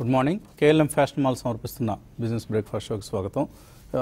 Good morning KLM fashion mall సమర్పిస్తున్న business breakfast షోకి స్వాగతం ఆ,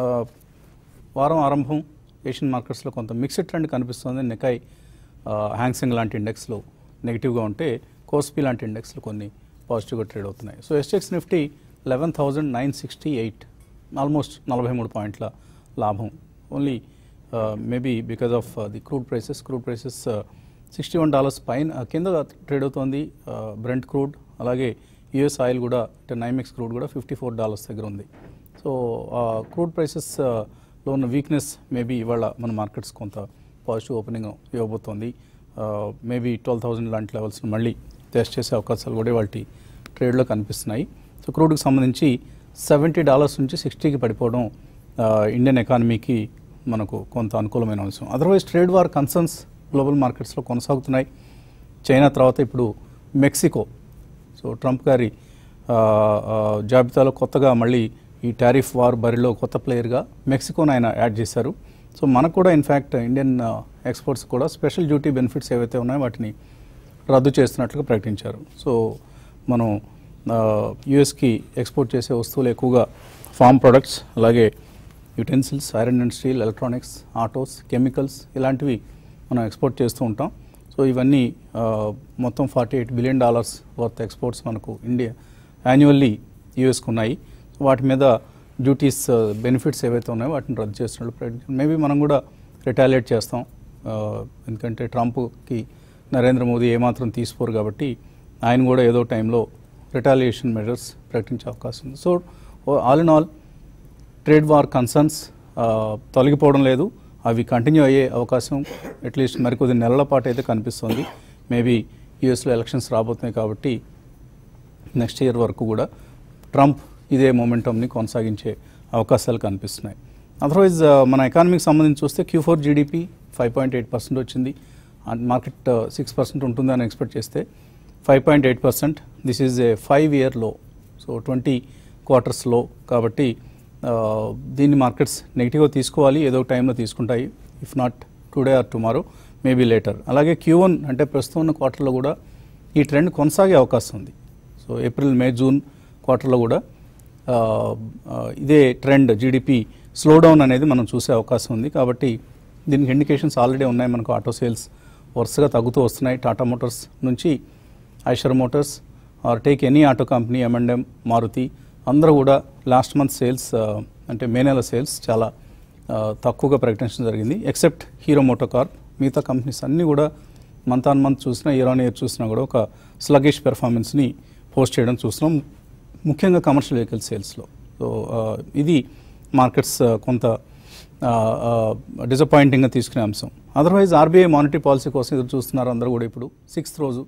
వారం ఆరంభం ఏషియన్ మార్కెట్స్లో కొంత మిక్స్డ్ ట్రెండ్ కనిపిస్తుంది నెకాయ్ హ్యాంగ్సింగ్ లాంటి ఇండెక్స్లో నెగిటివ్గా ఉంటే కోస్పీ లాంటి ఇండెక్స్లు కొన్ని పాజిటివ్గా ట్రేడ్ అవుతున్నాయి so Sensex Nifty eleven thousand nine sixty eight almost నలభై మూడు పాయింట్ల లాభం only maybe because of the crude prices crude prices sixty one dollars పైన uh, కింద ట్రేడ్ అవుతోంది బ్రెంట్ క్రూడ్ అలాగే యుఎస్ ఆయిల్ కూడా అంటే నైమెక్స్ క్రూడ్ కూడా ఫిఫ్టీ ఫోర్ డాలర్స్ దగ్గర ఉంది సో క్రూడ్ ప్రైసెస్ లో ఉన్న వీక్నెస్ మేబీ ఇవాళ మన మార్కెట్స్ కొంత పాజిటివ్ ఓపెనింగ్ ఇవ్వబోతోంది మేబీ ట్వెల్వ్ థౌజండ్ లాంటి లెవెల్స్ని మళ్ళీ టెస్ట్ చేసే అవకాశాలు కూడా వాటి ట్రేడ్లో కనిపిస్తున్నాయి సో క్రూడ్కి సంబంధించి సెవెంటీ డాలర్స్ నుంచి సిక్స్టీకి పడిపోవడం ఆ, ఇండియన్ ఎకానమీకి మనకు కొంత అనుకూలమైన అంశం otherwise trade war concerns global మార్కెట్స్లో కొనసాగుతున్నాయి చైనా తర్వాత ఇప్పుడు మెక్సికో సో ట్రంప్ గారి ఆ, ఆ, జాబితాలో కొత్తగా మళ్ళీ ఈ టారిఫ్ వార్ బరిలో కొత్త ప్లేయర్గా మెక్సికోని ఆయన యాడ్ చేశారు సో మనకు కూడా ఇన్ఫ్యాక్ట్ ఇండియన్ ఎక్స్పోర్ట్స్ కూడా స్పెషల్ డ్యూటీ బెనిఫిట్స్ ఏవైతే ఉన్నాయో వాటిని రద్దు చేస్తున్నట్లుగా ప్రకటించారు సో మనం యుఎస్కి ఎక్స్పోర్ట్ చేసే వస్తువులు ఎక్కువగా ఫార్మ్ ప్రొడక్ట్స్ అలాగే utensils iron and steel electronics autos chemicals ఇలాంటివి మనం ఎక్స్పోర్ట్ చేస్తూ ఉంటాం సో ఇవన్నీ ఆ, మొత్తం forty eight billion dollars worth exports మనకు ఇండియా యాన్యువల్లీ యూఎస్కి ఉన్నాయి వాటి మీద డ్యూటీస్ బెనిఫిట్స్ ఏవైతే ఉన్నాయో వాటిని రద్దు చేస్తున్నట్లు ప్రకటించారు మేబీ మనం కూడా రిటాలియేట్ చేస్తాం ఆ, ఎందుకంటే ట్రంప్కి నరేంద్ర మోదీ ఏమాత్రం తీసుకోరు కాబట్టి ఆయన కూడా ఏదో టైంలో రిటాలియేషన్ మెజర్స్ ప్రకటించే అవకాశం ఉంది so all in all trade war concerns తొలగిపోవడం లేదు అవి కంటిన్యూ అయ్యే అవకాశం అట్లీస్ట్ మరికొద్ది నెలల పాటు అయితే కనిపిస్తుంది మేబీ యూఎస్లో ఎలక్షన్స్ రాబోతున్నాయి కాబట్టి నెక్స్ట్ ఇయర్ వరకు కూడా ట్రంప్ ఇదే మొమెంటంని కొనసాగించే అవకాశాలు కనిపిస్తున్నాయి అదర్వైజ్ మన ఎకానమీకి సంబంధించి చూస్తే Q four GDP five point eight percent వచ్చింది అండ్ మార్కెట్ సిక్స్ పర్సెంట్ ఉంటుందని ఎక్స్పెక్ట్ చేస్తే five point eight percent this is a five year లో సో ట్వంటీ క్వార్టర్స్ లో కాబట్టి ఆ, దీన్ని మార్కెట్స్ నెగిటివ్గా తీసుకోవాలి ఏదో ఒక టైంలో తీసుకుంటాయి if not today or tomorrow maybe later అలాగే క్యూ వన్ అంటే ప్రస్తుతం ఉన్న క్వార్టర్లో కూడా ఈ ట్రెండ్ కొనసాగే అవకాశం ఉంది సో ఏప్రిల్ మే జూన్ క్వార్టర్లో కూడా ఆ, ఆ, ఇదే ట్రెండ్ జీడిపి స్లో డౌన్ అనేది మనం చూసే అవకాశం ఉంది కాబట్టి దీనికి ఇండికేషన్స్ ఆల్రెడీ ఉన్నాయి మనకు ఆటో సేల్స్ వరుసగా తగ్గుతూ వస్తున్నాయి టాటా మోటార్స్ నుంచి Eicher Motors or take any auto company M and M Maruti అందరూ కూడా లాస్ట్ మంత్ సేల్స్ అంటే మే నెల సేల్స్ చాలా ఆ, తక్కువగా ప్రకటించడం జరిగింది ఎక్సెప్ట్ హీరో మోటో కార్ప్ మిగతా కంపెనీస్ అన్నీ కూడా మంత్ ఆన్ మంత్ చూసినా ఇయర్ ఆన్ ఇయర్ చూసినా కూడా ఒక స్లగిష్ పెర్ఫార్మెన్స్ని పోస్ట్ చేయడం చూస్తున్నాం ముఖ్యంగా కమర్షియల్ వెహికల్ సేల్స్లో సో ఆ, ఇది మార్కెట్స్ ఆ, కొంత డిసప్పాయింటింగ్గా తీసుకునే అంశం అదర్వైజ్ ఆర్బీఐ మానిటరీ పాలసీ కోసం ఎదురు చూస్తున్నారు అందరూ కూడా ఇప్పుడు సిక్స్త్ రోజు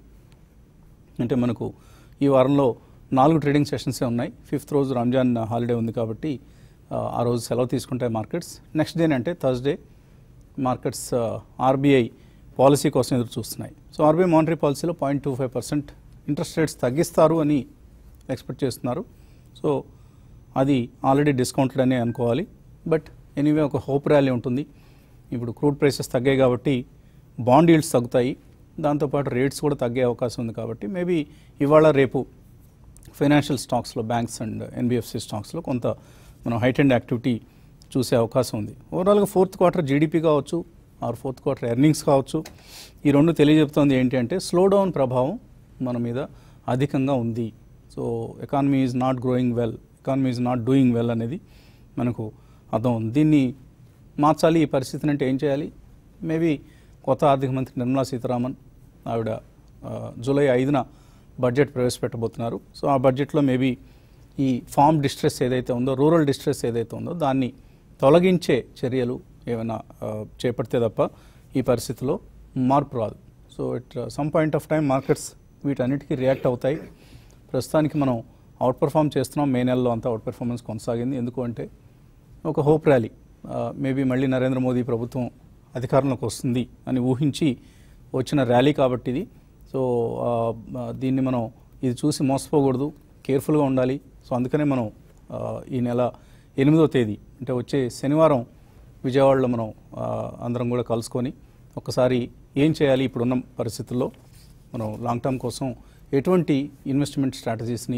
అంటే మనకు ఈ వారంలో నాలుగు ట్రేడింగ్ సెషన్సే ఉన్నాయి ఫిఫ్త్ రోజు రంజాన్ హాలిడే ఉంది కాబట్టి ఆ, ఆ రోజు సెలవు తీసుకుంటాయి మార్కెట్స్ నెక్స్ట్ డే అంటే థర్స్డే మార్కెట్స్ ఆర్బీఐ పాలసీ కోసం ఎదురు చూస్తున్నాయి సో ఆర్బీఐ మానిటరీ పాలసీలో point two five percent interest rates తగ్గిస్తారు అని ఎక్స్పెక్ట్ చేస్తున్నారు సో అది ఆల్రెడీ డిస్కౌంటెడ్ అని అనుకోవాలి బట్ ఎనీవే ఒక హోప్ ర్యాలీ ఉంటుంది ఇప్పుడు క్రూడ్ ప్రైసెస్ తగ్గాయి కాబట్టి బాండ్ ఈల్డ్స్ తగ్గుతాయి దాంతోపాటు రేట్స్ కూడా తగ్గే అవకాశం ఉంది కాబట్టి మేబీ ఇవాళ రేపు ఫైనాన్షియల్ స్టాక్స్లో బ్యాంక్స్ అండ్ ఎన్బిఎఫ్సి స్టాక్స్లో కొంత మనం హైట్ అండ్ యాక్టివిటీ చూసే అవకాశం ఉంది ఓవరాల్గా ఫోర్త్ క్వార్టర్ జీడిపి కావచ్చు ఆర్ ఫోర్త్ క్వార్టర్ ఎర్నింగ్స్ కావచ్చు ఈ రెండు తెలియజెప్తోంది ఏంటి అంటే స్లో డౌన్ ప్రభావం మన మీద అధికంగా ఉంది so economy is not growing well economy is not doing well అనేది మనకు అర్థం ఉంది దీన్ని మార్చాలి ఈ పరిస్థితిని అంటే ఏం చేయాలి మేబీ కొత్త ఆర్థిక మంత్రి నిర్మలా సీతారామన్ ఆవిడ ఆ, జూలై ఐదున బడ్జెట్ ప్రవేశపెట్టబోతున్నారు సో ఆ బడ్జెట్లో మేబీ ఈ ఫార్మ్ డిస్ట్రెస్ ఏదైతే ఉందో రూరల్ డిస్ట్రెస్ ఏదైతే ఉందో దాన్ని తొలగించే చర్యలు ఏమైనా ఆ, చేపడితే తప్ప ఈ పరిస్థితిలో మార్పు రాదు so it some point of time markets వీటన్నిటికీ రియాక్ట్ అవుతాయి ప్రస్తుతానికి మనం అవుట్ పర్ఫామ్ చేస్తున్నాం మే నెలలో అంతా అవుట్ పెర్ఫార్మెన్స్ కొనసాగింది ఎందుకు అంటే ఒక హోప్ ర్యాలీ మేబీ మళ్ళీ నరేంద్ర మోదీ ప్రభుత్వం అధికారంలోకి వస్తుంది అని ఊహించి వచ్చిన ర్యాలీ కాబట్టి ఇది సో ఆ, ఆ, దీన్ని మనం ఇది చూసి మోసపోకూడదు కేర్ఫుల్గా ఉండాలి సో అందుకనే మనం ఆ, ఈ నెల ఎనిమిదో తేదీ అంటే వచ్చే శనివారం విజయవాడలో మనం ఆ, అందరం కూడా కలుసుకొని ఒకసారి ఏం చేయాలి ఇప్పుడున్న పరిస్థితుల్లో మనం లాంగ్ టర్మ్ కోసం ఎటువంటి ఇన్వెస్ట్మెంట్ స్ట్రాటజీస్ని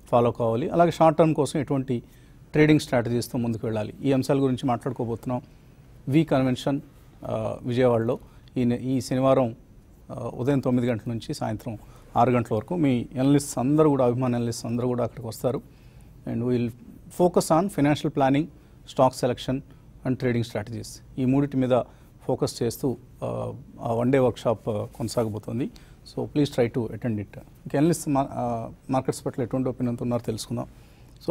ఫాలో కావాలి అలాగే షార్ట్ టర్మ్ కోసం ఎటువంటి ట్రేడింగ్ స్ట్రాటజీస్తో ముందుకు వెళ్ళాలి ఈ అంశాల గురించి మాట్లాడుకోబోతున్నాం వి కన్వెన్షన్ ఆ, విజయవాడలో ఈ నె- ఈ శనివారం ఆ, ఉదయం తొమ్మిది గంటల నుంచి సాయంత్రం ఆరు గంటల వరకు మీ ఎనలిస్ట్స్ అందరూ కూడా అభిమాన ఎనలిస్ట్స్ అందరూ కూడా అక్కడికి వస్తారు and will focus on financial planning stock selection and trading strategies ఈ మూడిటి మీద ఫోకస్ చేస్తూ ఆ, ఆ వన్ డే వర్క్షాప్ కొనసాగబోతుంది so please try to attend it ఇంకా ఎనలిస్ట్ మార్కెట్స్ పట్ల ఎటువంటి ఒపీనియన్తో ఉన్నారో తెలుసుకుందాం సో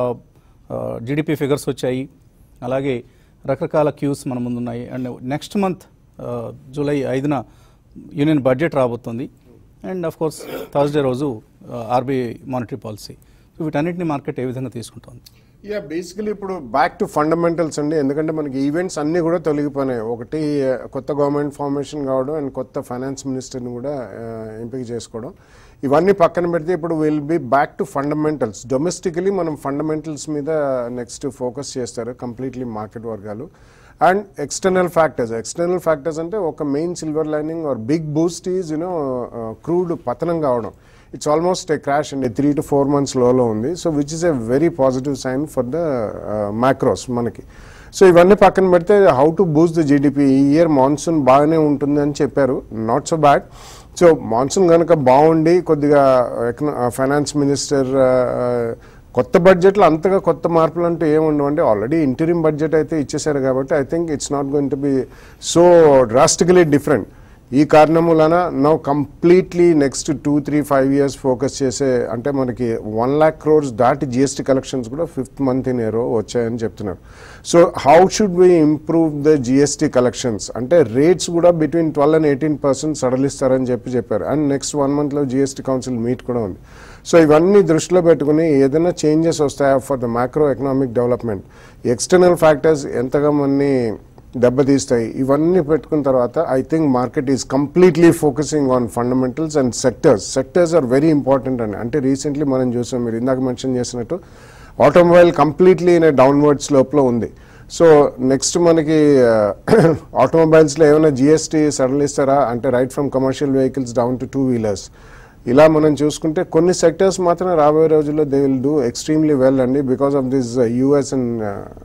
జీడిపి ఫిగర్స్ వచ్చాయి అలాగే రకరకాల క్యూస్ మన ముందు ఉన్నాయి అండ్ నెక్స్ట్ మంత్ జూలై ఐదున యూనియన్ బడ్జెట్ రాబోతుంది అండ్ ఆఫ్ కోర్స్ థర్స్డే రోజు ఆర్బీఐ మానిటరీ పాలసీ సో వీటన్నిటిని మార్కెట్ ఏ విధంగా తీసుకుంటుంది యా బేసికలీ ఇప్పుడు బ్యాక్ టు ఫండమెంటల్స్ అండి ఎందుకంటే మనకి ఈవెంట్స్ అన్నీ కూడా తొలగిపోయినాయి ఒకటి ఆ, కొత్త గవర్నమెంట్ ఫార్మేషన్ కావడం అండ్ కొత్త ఫైనాన్స్ మినిస్టర్ని కూడా ఆ, ఎంపిక చేసుకోవడం ఇవన్నీ పక్కన పెడితే ఇప్పుడు will be back to fundamentals domestically మనం ఫండమెంటల్స్ మీద నెక్స్ట్ ఫోకస్ చేస్తారు కంప్లీట్లీ మార్కెట్ వర్గాలు and external factors external factors అంటే ఒక main silver lining or big boost is you know crude పతనం కావడం ఇట్స్ ఆల్మోస్ట్ ఏ క్రాష్ అండి త్రీ టు ఫోర్ మంత్స్ లోలో ఉంది so which is a very positive sign for the macros మనకి so ఇవన్నీ పక్కన పెడితే how to boost the GDP ఈ ఇయర్ మాన్సూన్ బాగానే ఉంటుంది అని చెప్పారు not so bad so monsoon కనుక బాగుండి కొద్దిగా ఫైనాన్స్ మినిస్టర్ కొత్త బడ్జెట్లో అంతగా కొత్త మార్పులు అంటూ ఏముండవు అంటే ఆల్రెడీ ఇంటీరియం బడ్జెట్ అయితే ఇచ్చేశారు కాబట్టి I think it's not going to be so drastically different ఈ కారణం వలన now completely next two three five years focus చేసే అంటే మనకి వన్ ల్యాక్ క్రోర్స్ దాటి జిఎస్టీ కలెక్షన్స్ కూడా ఫిఫ్త్ మంత్ ఇన్ ఏరో వచ్చాయని చెప్తున్నారు so how should we improve the GST collections అంటే రేట్స్ కూడా between twelve and eighteen percent సడలిస్తారని చెప్పి చెప్పారు అండ్ నెక్స్ట్ వన్ మంత్లో జిఎస్టీ కౌన్సిల్ మీట్ కూడా ఉంది సో ఇవన్నీ దృష్టిలో పెట్టుకుని ఏదైనా చేంజెస్ వస్తాయా for the macro economic development external factors ఎంతగా మన్ని దెబ్బతీస్తాయి ఇవన్నీ పెట్టుకున్న తర్వాత I think market is completely focusing on fundamentals and sectors sectors are very important అండి అంటే రీసెంట్లీ మనం చూసాం మీరు ఇందాక మెన్షన్ చేసినట్టు ఆటోమొబైల్ కంప్లీట్లీ ఇన్ డౌన్వర్డ్ స్లోప్లో ఉంది సో నెక్స్ట్ మనకి ఆటోమొబైల్స్లో ఏమైనా జిఎస్టీ సడలిస్తారా అంటే right from commercial vehicles down to two wheelers ఇలా మనం చూసుకుంటే కొన్ని సెక్టర్స్ మాత్రం రాబోయే రోజుల్లో they will do extremely well అండి because of this US and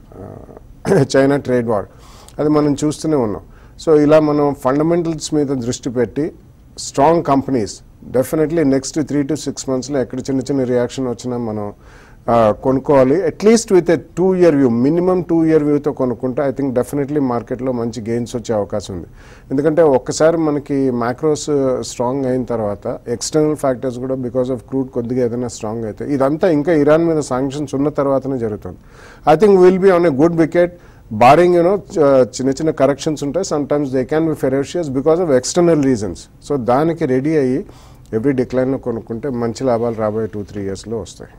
China trade war అది మనం చూస్తూనే ఉన్నాం సో ఇలా మనం ఫండమెంటల్స్ మీద దృష్టి పెట్టి strong companies definitely next three to six మంత్స్లో ఎక్కడ చిన్న చిన్న రియాక్షన్ వచ్చినా మనం ఆ, కొనుక్కోవాలి at least with a two year view minimum two year వ్యూతో కొనుక్కుంటే ఐ థింక్ డెఫినెట్లీ మార్కెట్లో మంచి గెయిన్స్ వచ్చే అవకాశం ఉంది ఎందుకంటే ఒక్కసారి మనకి మ్యాక్రోస్ స్ట్రాంగ్ అయిన తర్వాత ఎక్స్టర్నల్ ఫ్యాక్టర్స్ కూడా బికాస్ ఆఫ్ క్రూడ్ కొద్దిగా ఏదైనా స్ట్రాంగ్ అయితే ఇదంతా ఇంకా ఇరాన్ మీద శాంక్షన్స్ ఉన్న తర్వాతనే జరుగుతుంది I think will be on a good wicket barring you know చిన్న చిన్న కరెక్షన్స్ ఉంటాయి sometimes they can be ferocious because of external reasons so దానికి రెడీ అయ్యి ఎవ్రీ డిక్లైన్లో కొనుక్కుంటే మంచి లాభాలు రాబోయే టూ త్రీ ఇయర్స్లో వస్తాయి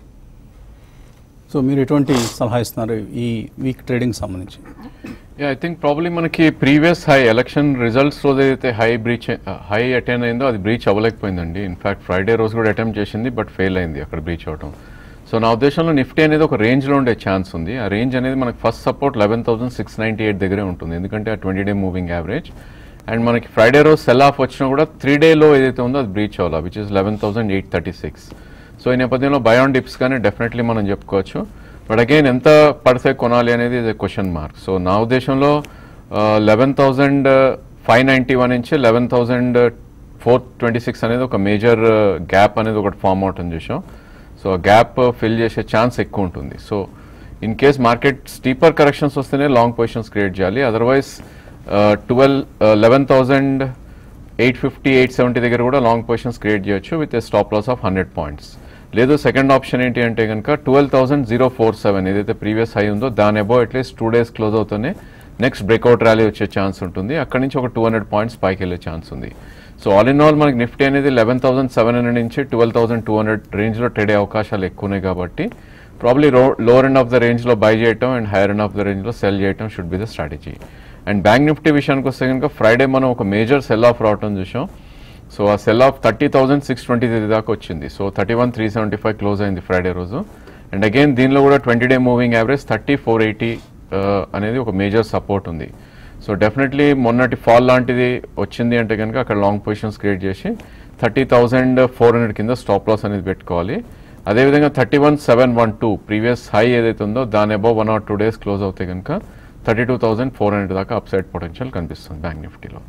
సో మీరు ఎటువంటి సలహా ఇస్తున్నారు ఈ వీక్ ట్రేడింగ్ సంబంధించి యా ఐ థింక్ ప్రాబ్లీ మనకి ప్రీవియస్ హై ఎలక్షన్ రిజల్ట్స్ రోజు ఏదైతే హై బ్రీచ్ హై అటెండ్ అయిందో అది బ్రీచ్ అవ్వలేకపోయిందండి ఇన్ఫాక్ట్ ఫ్రైడే రోజు కూడా అటెంప్ట్ చేసింది బట్ ఫెయిల్ అయింది అక్కడ బ్రీచ్ అవడం సో నా ఉద్దేశంలో నిఫ్టీ అనేది ఒక రేంజ్లో ఉండే ఛాన్స్ ఉంది ఆ రేంజ్ అనేది మనకి first support eleven thousand six ninety eight దగ్గరే ఉంటుంది ఎందుకంటే ఆ twenty day moving average and మనకి ఫ్రైడే రోజు సెల్ ఆఫ్ వచ్చినా కూడా త్రీ డేలో ఏదైతే ఉందో అది బ్రీచ్ అవ్వాలి which is eleven thousand eight thirty six so ఈ నేపథ్యంలో బయాన్ డిప్స్ కానీ డెఫినెట్లీ మనం చెప్పుకోవచ్చు బట్ అగైన్ ఎంత పడితే కొనాలి అనేది ఇది క్వశ్చన్ మార్క్ సో నా ఉద్దేశంలో eleven thousand five ninety one నుంచి eleven thousand four twenty six అనేది ఒక మేజర్ గ్యాప్ అనేది ఒకటి ఫామ్ అవుట్ అని చూసాం సో గ్యాప్ ఫిల్ చేసే ఛాన్స్ ఎక్కువ ఉంటుంది so in case market steeper corrections వస్తేనే లాంగ్ పొజిషన్స్ క్రియేట్ చేయాలి otherwise twelve eleven thousand eight fifty eight seventy దగ్గర కూడా లాంగ్ పొజిషన్స్ క్రియేట్ చేయొచ్చు with a stop loss of hundred points లేదు second option ఏంటి అంటే కనుక twelve thousand zero four seven ఏదైతే ప్రీవియస్ హై ఉందో దాని above at least two days close అవుతూనే నెక్స్ట్ బ్రేక్అవుట్ ర్యాలీ వచ్చే ఛాన్స్ ఉంటుంది అక్కడి నుంచి ఒక టూ హండ్రెడ్ పాయింట్స్ పైకి వెళ్ళే ఛాన్స్ ఉంది సో ఆల్ ఇన్ ఆల్ మనకి నిఫ్టీ అనేది లెవెన్ థౌసండ్ సెవెన్ హండ్రెడ్ నుంచి ట్వెల్వ్ థౌసండ్ టూ హండ్రెడ్ రేంజ్లో ట్రేడ్ అయ్యే అవకాశాలు ఎక్కువ ఉన్నాయి కాబట్టి probably lower end of the రేంజ్లో బై చేయటం and higher end of the రేంజ్లో సెల్ చేయటం should be the strategy and bank Nifty విషయానికి వస్తే కనుక ఫ్రైడే మనం ఒక మేజర్ సెల్ ఆఫ్ రావటం చూసాం సో ఆ sell off thirty thousand six twenty three దాకా వచ్చింది so thirty one three seventy five close అయింది ఫ్రైడే రోజు అండ్ అగైన్ దీనిలో కూడా twenty day moving average thirty four eighty అనేది ఒక మేజర్ సపోర్ట్ ఉంది సో డెఫినెట్లీ మొన్నటి ఫాల్ లాంటిది వచ్చింది అంటే కనుక అక్కడ లాంగ్ పొజిషన్స్ క్రియేట్ చేసి థర్టీ థౌజండ్ ఫోర్ హండ్రెడ్ కింద స్టాప్ లాస్ అనేది పెట్టుకోవాలి అదేవిధంగా thirty one seven one two previous high ఏదైతే ఉందో దాని above one or two days close అవుతే కనుక thirty two thousand four hundred దాకా అప్సైడ్ పొటెన్షియల్ కనిపిస్తుంది బ్యాంక్ నిఫ్టీలో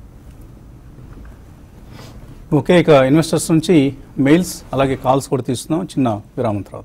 ఓకే ఇక ఇన్వెస్టర్స్ నుంచి మెయిల్స్ అలాగే కాల్స్ కూడా తీస్తున్నాం చిన్న విరామం తర్వాత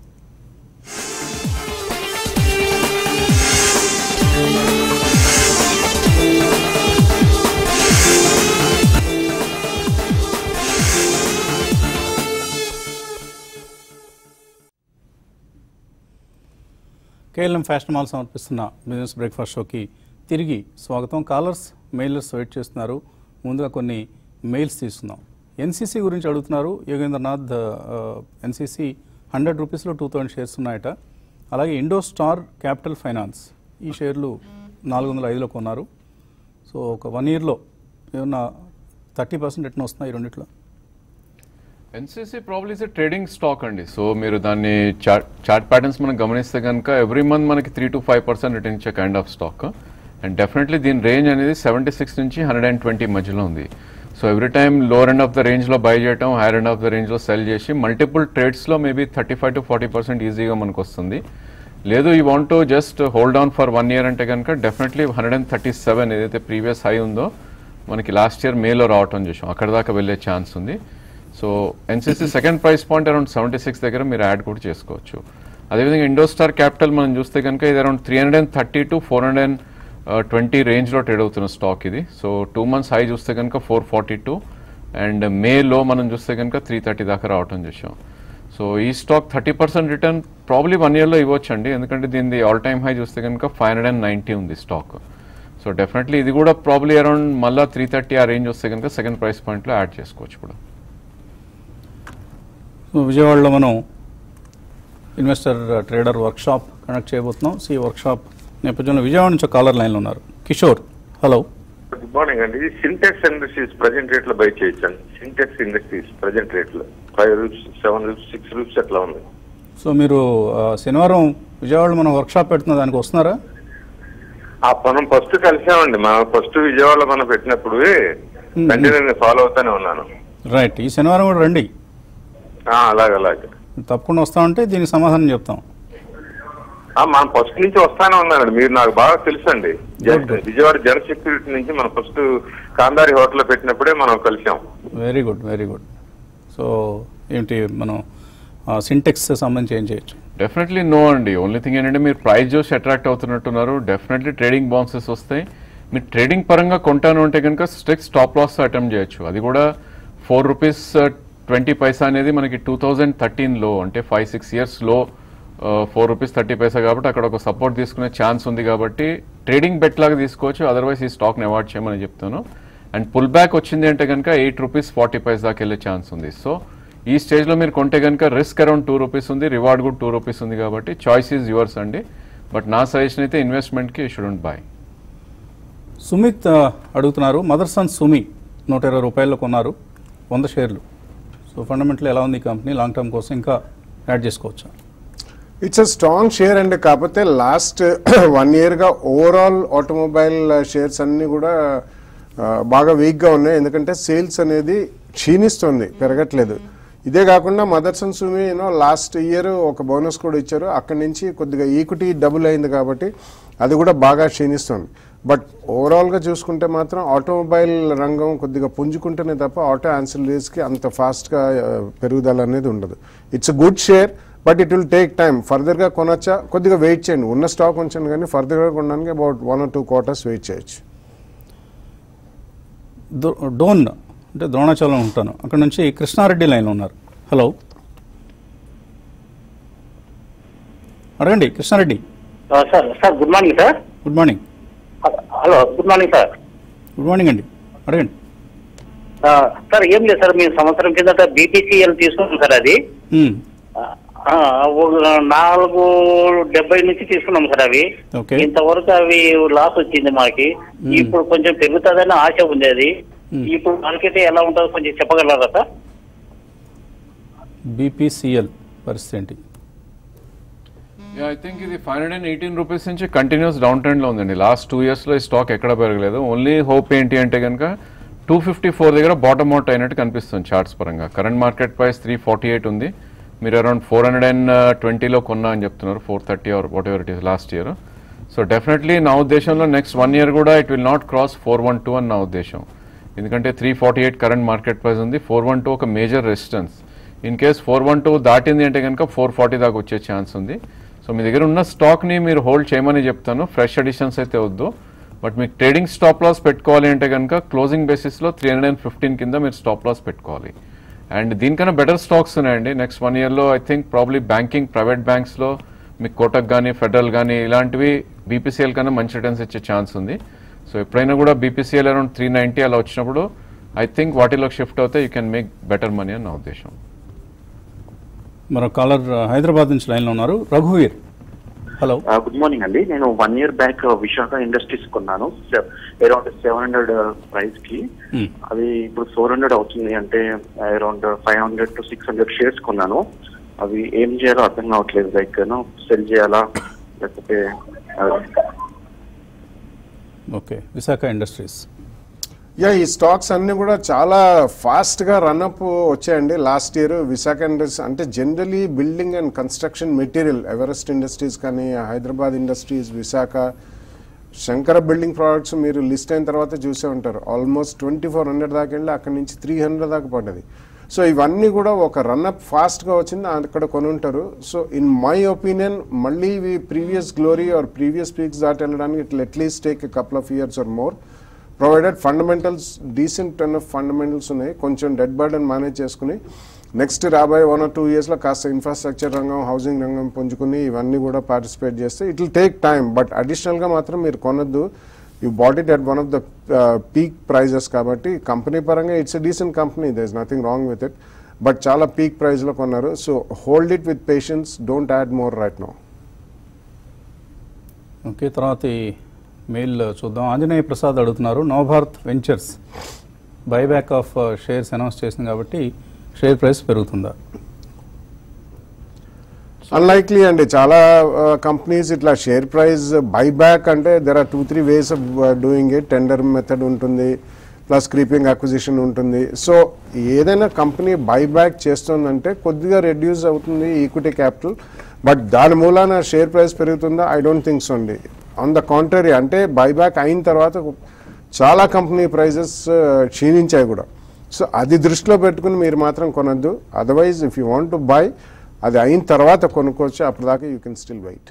కేఎల్ఎం ఫ్యాషన్ మాల్ సమర్పిస్తున్న బిజినెస్ బ్రేక్ఫాస్ట్ షోకి తిరిగి స్వాగతం కాలర్స్ మెయిలర్స్ వెయిట్ చేస్తున్నారు ముందుగా కొన్ని మెయిల్స్ తీసుకుందాం ఎన్సీసీ గురించి అడుగుతున్నారు యోగేంద్రనాథ్ ఎన్సీసీ హండ్రెడ్ రూపీస్లో టూ థౌసండ్ షేర్స్ ఉన్నాయట అలాగే ఇండో స్టార్ క్యాపిటల్ ఫైనాన్స్ ఈ షేర్లు నాలుగు వందల ఐదులో కొన్నారు సో ఒక వన్ ఇయర్లో ఏమన్నా థర్టీ పర్సెంట్ రిటర్న్ వస్తున్నాయి ఈ రెండిట్లో NCC probably is trading stock అండి సో మీరు దాన్ని చార్ట్ చార్ట్ ప్యాటర్న్స్ మనం గమనిస్తే కనుక ఎవ్రీ మంత్ మనకి three to five percent return ఇచ్చే kind of stock and definitely దీని రేంజ్ అనేది సెవెంటీ సిక్స్ నుంచి హండ్రెడ్ అండ్ ట్వంటీ మధ్యలో ఉంది so every time lower end of the రేంజ్లో బై చేయడం హైయర్ ఎండ్ ఆఫ్ ద రేంజ్లో సెల్ చేసి మల్టిపుల్ ట్రేడ్స్లో maybe thirty five to forty percent ఈజీగా మనకు వస్తుంది లేదు ఈ want to just hold on for one year అంటే కనుక definitely hundred and thirty seven ఏదైతే ప్రీవియస్ హై ఉందో మనకి లాస్ట్ ఇయర్ మేలో రావటం చూసాం అక్కడ దాకా వెళ్ళే ఛాన్స్ ఉంది so NCC second price point around seventy six దగ్గర మీరు యాడ్ కూడా చేసుకోవచ్చు అదేవిధంగా ఇండోస్టార్ క్యాపిటల్ మనం చూస్తే కనుక ఇది around three hundred and thirty to four hundred and twenty రేంజ్లో ట్రేడ్ అవుతున్న స్టాక్ ఇది సో టూ మంత్స్ హై చూస్తే కనుక ఫోర్ ఫార్టీ టూ అండ్ మేలో మనం చూస్తే కనుక త్రీ థర్టీ దాకా రావటం చూసాం సో ఈ stock thirty percent return probably one ఇయర్లో ఇవ్వచ్చు అండి ఎందుకంటే దీనిది ఆల్ టైమ్ హై చూస్తే కనుక ఫైవ్ హండ్రెడ్ అండ్ నైంటీ ఉంది స్టాక్ సో డెఫినెట్లీ ఇది కూడా ప్రాబ్లీ అరౌండ్ మళ్ళీ త్రీ థర్టీ ఆ రేంజ్ వస్తే కనుక సెకండ్ ప్రైస్ పాయింట్లో యాడ్ చేసుకోవచ్చు కూడా సో విజయవాడలో మనం ఇన్వెస్టర్ ట్రేడర్ వర్క్షాప్ కండక్ట్ చేయబోతున్నాం సో ఈ వర్క్షాప్ నేపథ్యంలో విజయవాడ నుంచి ఒక కాలర్ లైన్లో ఉన్నారు కిషోర్ హలో గుడ్ మార్నింగ్ అండి ఇది సింటెక్స్ ఇండస్ట్రీస్ ప్రజెంట్ రేట్ లో బై చేయొచ్చండి సింటెక్స్ ఇండస్ట్రీస్ ప్రజెంట్ రేట్ లో five rupees seven rupees six rupees అట్లా ఉంది సో మీరు ఆ, శనివారం విజయవాడలో మనం వర్క్షాప్ పెడుతున్న దానికి వస్తున్నారా ఆ మనం ఫస్ట్ కలిసామండి మనం ఫస్ట్ విజయవాడలో మనం పెట్టినప్పుడు కంటిన్యూ నేను ఫాలో అవుతానే ఉన్నాను రైట్ ఈ శనివారం కూడా రండి ఆ, అలాగే అలాగే తప్పకుండా వస్తామంటే దీనికి సమాధానం చెప్తాం ఆ, మనం ఫస్ట్ నుంచి వస్తానే ఉన్నానండి మీరు నాకు బాగా తెలుసు అండి Good, good. విజయవాడ జన సెక్యూరిటీ నుంచి మనం ఫస్ట్ కాందారి హోటల్ లో పెట్టినప్పుడే మనం కలిసాం very good very good so ఏంటి మనం సింటెక్స్ సంబంధించి ఏం చేయొచ్చు డెఫినెట్లీ నో అండి ఓన్లీ థింగ్ ఏంటంటే మీరు ప్రైస్ చూసి అట్రాక్ట్ అవుతున్నట్టున్నారు డెఫినెట్లీ ట్రేడింగ్ బౌన్సెస్ వస్తాయి మీరు ట్రేడింగ్ పరంగా కొంటాను అంటే కనుక స్ట్రిక్ట్ స్టాప్ లాస్ అటెంప్ట్ చేయొచ్చు అది కూడా ఫోర్ రూపీస్ ట్వంటీ పైసా అనేది మనకి టూ థౌజండ్ థర్టీన్లో అంటే ఫైవ్ సిక్స్ ఇయర్స్లో ఫోర్ రూపీస్ థర్టీ పైసా కాబట్టి అక్కడ ఒక సపోర్ట్ తీసుకునే ఛాన్స్ ఉంది కాబట్టి ట్రేడింగ్ బెట్ లాగా తీసుకోవచ్చు అదర్వైజ్ ఈ స్టాక్ని అవాయిడ్ చేయమని చెప్తాను అండ్ పుల్ బ్యాక్ వచ్చింది అంటే కనుక ఎయిట్ రూపీస్ ఫార్టీ పైస్ దాకా వెళ్ళే ఛాన్స్ ఉంది సో ఈ స్టేజ్లో మీరు కొంటే కనుక రిస్క్ అరౌండ్ టూ రూపీస్ ఉంది రివార్డ్ కూడా టూ రూపీస్ ఉంది కాబట్టి చాయిస్ ఈజ్ యువర్స్ అండి బట్ నా సజెషన్ అయితే ఇన్వెస్ట్మెంట్కి షుడెంట్ బై సుమిత్ ఆ, అడుగుతున్నారు మదర్ సన్ సుమి నూట ఇరవై రూపాయల్లో కొన్నారు వంద షేర్లు సో ఫండమెంటల్ ఎలా ఉంది ఈ కంపెనీ లాంగ్ టర్మ్ కోసం ఇంకా యాడ్ చేసుకోవచ్చా ఇట్స్ అ స్ట్రాంగ్ షేర్ అండి కాకపోతే లాస్ట్ వన్ ఇయర్గా ఓవరాల్ ఆటోమొబైల్ షేర్స్ అన్నీ కూడా ఆ, బాగా వీక్గా ఉన్నాయి ఎందుకంటే సేల్స్ అనేది క్షీణిస్తుంది పెరగట్లేదు ఇదే కాకుండా Motherson Sumi you know last year ఒక బోనస్ కూడా ఇచ్చారు అక్కడి నుంచి కొద్దిగా ఈక్విటీ డబుల్ అయింది కాబట్టి అది కూడా బాగా క్షీణిస్తుంది బట్ ఓవరాల్గా చూసుకుంటే మాత్రం ఆటోమొబైల్ రంగం కొద్దిగా పుంజుకుంటేనే తప్ప ఆటో ఆన్సిలరీస్కి అంత ఫాస్ట్గా పెరుగుదల అనేది ఉండదు it's a good share but it will take time ఫర్దర్గా కొనొచ్చా కొద్దిగా వెయిట్ చేయండి ఉన్న స్టాక్ ఉంచండి కానీ ఫర్దర్గా కొనడానికి about one or two quarters wait చేయొచ్చు దో- డోన్ అంటే ద్రోణాచలం ఉంటాను అక్కడ నుంచి కృష్ణారెడ్డి లైన్లో ఉన్నారు హలో అడగండి కృష్ణారెడ్డి ఆ, sir sir good morning sir good morning hello good morning sir good morning అండి అడగండి ఆ, సార్ ఏం లేదు సార్ మేము సంవత్సరం కిందట బీపీసీఎల్ తీసుకున్నాం సార్ అది మ్మ్. ఆ, ఒక నాలుగు డెబ్బై నుంచి తీసుకున్నాం సార్ అవి ఓకే. ఇంతవరకు అవి లాస్ వచ్చింది మాకి ఇప్పుడు కొంచెం పెరుగుతుందని ఆశ ఉంది అది మ్మ్. ఇప్పుడు మార్కెట్ ఎలా ఉంటుందో కొంచెం చెప్పగలరా సార్ బీపీసీఎల్ పరిస్థితి ఏంటి ఐ థింక్ ఇది five hundred and eighteen rupees నుంచి కంటిన్యూస్ డౌన్ ట్రెండ్లో ఉందండి లాస్ట్ టూ ఇయర్స్లో ఈ స్టాక్ ఎక్కడ పెరగలేదు ఓన్లీ హోప్ ఏంటి అంటే కనుక టూ ఫిఫ్టీ ఫోర్ దగ్గర బాటమ్ అవుట్ అయినట్టు కనిపిస్తుంది చార్ట్స్ పరంగా current market price three forty eight ఉంది మీరు అరౌండ్ ఫోర్ హండ్రెడ్ అండ్ ట్వంటీలో కొన్నా అని చెప్తున్నారు four thirty or whatever it is last year so definitely నా ఉద్దేశంలో నెక్స్ట్ వన్ ఇయర్ కూడా it will not cross four one two అని నా ఉద్దేశం ఎందుకంటే three forty eight current market price ఉంది ఫోర్ వన్ టూ ఒక major resistance in case four one two దాటింది అంటే కనుక ఫోర్ ఫార్టీ దాకా వచ్చే ఛాన్స్ ఉంది సో మీ దగ్గర ఉన్న స్టాక్ని మీరు హోల్డ్ చేయమని చెప్తాను ఫ్రెష్ అడిషన్స్ అయితే వద్దు బట్ మీకు ట్రేడింగ్ స్టాప్ లాస్ పెట్టుకోవాలి అంటే కనుక క్లోజింగ్ బేసిస్లో త్రీ హండ్రెడ్ అండ్ ఫిఫ్టీన్ కింద మీరు స్టాప్ లాస్ పెట్టుకోవాలి అండ్ దీనికన్నా బెటర్ స్టాక్స్ ఉన్నాయండి నెక్స్ట్ వన్ ఇయర్లో I think probably banking private బ్యాంక్స్లో మీకు కోటక్ కానీ ఫెడరల్ కానీ ఇలాంటివి బీపీసీఎల్ కన్నా మంచి రిటర్న్స్ ఇచ్చే ఛాన్స్ ఉంది సో ఎప్పుడైనా కూడా బీపీసీఎల్ అరౌండ్ త్రీ నైంటీ అలా వచ్చినప్పుడు ఐ థింక్ వాటిలోకి షిఫ్ట్ అవుతే you can make better money అని నా ఉద్దేశం మరో కాలర్ హైదరాబాద్ నుంచి లైన్లో ఉన్నారు రఘువీర్ హలో గుడ్ మార్నింగ్ అండి నేను one year back Visakha industries కొన్నాను అరౌండ్ సెవెన్ హండ్రెడ్ ప్రైస్ కి Hmm. అది ఇప్పుడు ఫోర్ హండ్రెడ్ అవుతుంది అంటే around five hundred to six hundred shares కొన్నాను అవి ఏం చేయాలో అర్థం కావట్లేదు లైక్ సెల్ చేయాలా లేకపోతే ఓకే విశాఖ ఇండస్ట్రీస్ యా ఈ స్టాక్స్ అన్ని కూడా చాలా ఫాస్ట్ గా రన్అప్ వచ్చాయండి లాస్ట్ ఇయర్ విశాఖ ఇండస్ట్రీ అంటే generally building and construction material Everest industries కానీ Hyderabad industries Visakha Shankara building products మీరు లిస్ట్ అయిన తర్వాత చూసే ఉంటారు ఆల్మోస్ట్ ట్వంటీ ఫోర్ హండ్రెడ్ దాకా వెళ్ళి అక్కడి నుంచి త్రీ హండ్రెడ్ దాకా పడ్డది సో ఇవన్నీ కూడా ఒక రన్అప్ ఫాస్ట్గా వచ్చింది అక్కడ కొని ఉంటారు సో ఇన్ మై ఒపీనియన్ మళ్ళీ ఇవి previous glory or previous peaks దాటి వెళ్ళడానికి it at least take couple of years or more provided fundamentals decent turn of fundamentals ఉన్నాయి కొంచెం డెడ్ బర్డన్ మేనేజ్ చేసుకుని నెక్స్ట్ రాబోయే వన్ ఆర్ టూ ఇయర్స్లో కాస్త ఇన్ఫ్రాస్ట్రక్చర్ రంగం హౌసింగ్ రంగం పుంజుకుని ఇవన్నీ కూడా పార్టిసిపేట్ చేస్తే it will take time but అడిషనల్గా మాత్రం మీరు కొనొద్దు you bought it at one of the peak prices కాబట్టి కంపెనీ పరంగా it's a decent company there is nothing wrong with it but చాలా పీక్ ప్రైస్లో కొన్నారు so hold it with patience don't add more right no okay తర్వాత ఈ mail చూద్దాం ఆంజనేయ ప్రసాద్ అడుగుతున్నారు Navabharat ventures buyback of shares announce చేసింది కాబట్టి షేర్ ప్రైస్ పెరుగుతుందా అన్లైక్లీ అండి చాలా కంపెనీస్ ఇట్లా షేర్ ప్రైస్ బైబ్యాక్ అంటే there are two three ways of doing it tender method ఉంటుంది ప్లస్ క్రీపింగ్ అక్విజిషన్ ఉంటుంది సో ఏదైనా కంపెనీ బైబ్యాక్ చేస్తుందంటే కొద్దిగా రెడ్యూస్ అవుతుంది ఈక్విటీ క్యాపిటల్ బట్ దాని మూలాన షేర్ ప్రైస్ పెరుగుతుందా ఐ డోంట్ థింక్స్ అండి ఆన్ ద కాంట్రరీ అంటే బైబ్యాక్ అయిన తర్వాత చాలా కంపెనీ ప్రైజెస్ క్షీణించాయి కూడా సో అది దృష్టిలో పెట్టుకుని మీరు మాత్రం కొనొద్దు otherwise if you want to buy అది అయిన తర్వాత కొనుక్కోవచ్చు అప్పటిదాకా యూ కెన్ స్టిల్ వెయిట్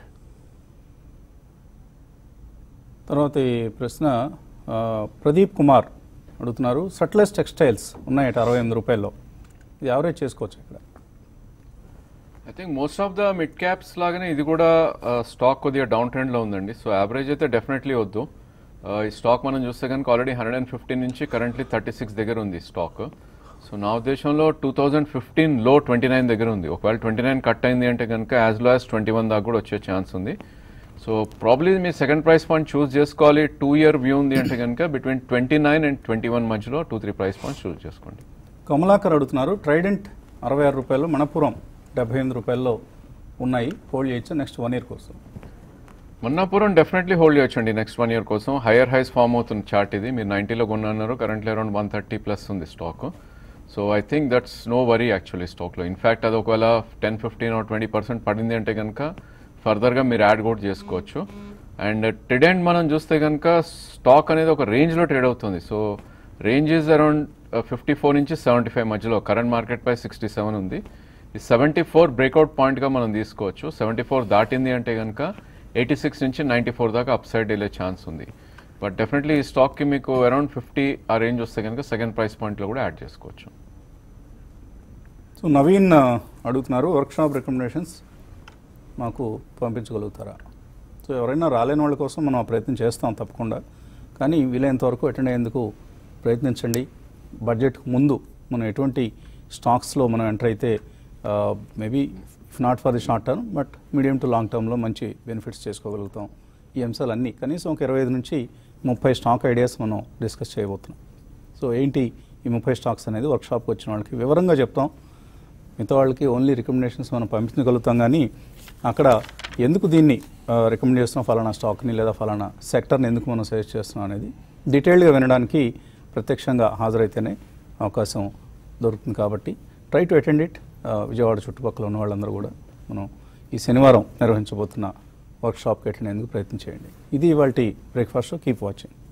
తర్వాత ఈ ప్రశ్న ఆ, ప్రదీప్ కుమార్ అడుగుతున్నారు సట్లెస్ టెక్స్టైల్స్ ఉన్నాయట అరవై ఎనిమిది రూపాయల్లో ఇది యావరేజ్ చేసుకోవచ్చు ఇక్కడ I think most of the mid caps లాగానే ఇది కూడా స్టాక్ కొద్దిగా డౌన్ ట్రెండ్లో ఉందండి సో యావరేజ్ అయితే డెఫినెట్లీ వద్దు Uh, ఈ స్టాక్ మనం చూస్తే కనుక ఆల్రెడీ హండ్రెడ్ అండ్ ఫిఫ్టీన్ నుంచి కరెంట్లీ థర్టీ సిక్స్ దగ్గర ఉంది స్టాక్ సో నా ఉద్దేశంలో టూ థౌజండ్ ఫిఫ్టీన్ లో ట్వంటీ నైన్ దగ్గర ఉంది ఒకవేళ ట్వంటీ నైన్ కట్ అయింది అంటే కనుక as low as twenty one దాకా కూడా వచ్చే ఛాన్స్ ఉంది సో ప్రాబ్లీ మీ సెకండ్ ప్రైస్ పాయింట్ చూస్ చేసుకోవాలి టూ ఇయర్ వ్యూ ఉంది అంటే కనుక between twenty nine and twenty one మధ్యలో two three price points choose చేసుకోండి కమలాకర్ అడుగుతున్నారు ట్రైడెంట్ అరవై ఆరు రూపాయలు మణపురం డెబ్బై ఎనిమిది రూపాయల్లో ఉన్నాయి హోల్డ్ చేయొచ్చు నెక్స్ట్ వన్ ఇయర్ కోసం మన్నాపురం డెఫినెట్లీ హోల్డ్ చేయొచ్చండి నెక్స్ట్ వన్ ఇయర్ కోసం హైయర్ హైస్ ఫామ్ అవుతుంది చార్ట్ ఇది మీరు నైంటీలో కొన్నారు currently around one thirty plus ఉంది stock so I think that's no worry actually స్టాక్లో ఇన్ఫ్యాక్ట్ అది ఒకవేళ టెన్ ఫిఫ్టీన్ ట్వంటీ పర్సెంట్ పడింది అంటే కనుక ఫర్దర్గా మీరు యాడ్ కూడా చేసుకోవచ్చు అండ్ ట్రెడెంట్ మనం చూస్తే కనుక స్టాక్ అనేది ఒక రేంజ్లో ట్రేడ్ అవుతుంది so range is around fifty four నుంచి సెవెంటీ ఫైవ్ మధ్యలో కరెంట్ మార్కెట్ పై సిక్స్టీ సెవెన్ ఉంది ఈ సెవెంటీ ఫోర్ బ్రేక్అవుట్ పాయింట్గా మనం తీసుకోవచ్చు సెవెంటీ ఫోర్ దాటింది అంటే కనుక ఎయిటీ సిక్స్ నుంచి నైంటీ ఫోర్ దాకా అప్ సైడ్ వెళ్ళే ఛాన్స్ ఉంది బట్ డెఫినెట్లీ ఈ స్టాక్కి మీకు అరౌండ్ ఫిఫ్టీ ఆ రేంజ్ వస్తే కనుక సెకండ్ ప్రైస్ పాయింట్లో కూడా యాడ్ చేసుకోవచ్చు సో నవీన్ ఆ, అడుగుతున్నారు వర్క్షాప్ రికమెండేషన్స్ మాకు పంపించగలుగుతారా సో ఎవరైనా రాలేని వాళ్ళ కోసం మనం ఆ ప్రయత్నం చేస్తాం తప్పకుండా కానీ వీలైనంత వరకు అటెండ్ అయ్యేందుకు ప్రయత్నించండి బడ్జెట్ ముందు మనం ఎటువంటి స్టాక్స్లో మనం ఎంటర్ అయితే maybe if not for the short term but medium to long టర్మ్లో మంచి బెనిఫిట్స్ చేసుకోగలుగుతాం ఈ అంశాలన్నీ కనీసం ఒక ఇరవై ఐదు నుంచి ముప్పై స్టాక్ ఐడియాస్ మనం డిస్కస్ చేయబోతున్నాం సో ఏంటి ఈ ముప్పై స్టాక్స్ అనేది వర్క్షాప్కి వచ్చిన వాళ్ళకి వివరంగా చెప్తాం మిగతా వాళ్ళకి ఓన్లీ రికమెండేషన్స్ మనం పంపించగలుగుతాం కానీ అక్కడ ఎందుకు దీన్ని రికమెండ్ చేస్తున్నాం ఫలానా స్టాక్ని లేదా ఫలానా సెక్టర్ని ఎందుకు మనం సజెస్ట్ చేస్తున్నాం అనేది డీటెయిల్డ్గా వినడానికి ప్రత్యక్షంగా హాజరైతేనే అవకాశం దొరుకుతుంది కాబట్టి ట్రై టు అటెండ్ ఇట్ ఆ, విజయవాడ చుట్టుపక్కల ఉన్న వాళ్ళందరూ కూడా మనం ఈ శనివారం నిర్వహించబోతున్న వర్క్షాప్కి అటెండ్ అయ్యేందుకు ప్రయత్నం చేయండి ఇది ఇవాళ బ్రేక్ఫాస్ట్ షో కీప్ వాచింగ్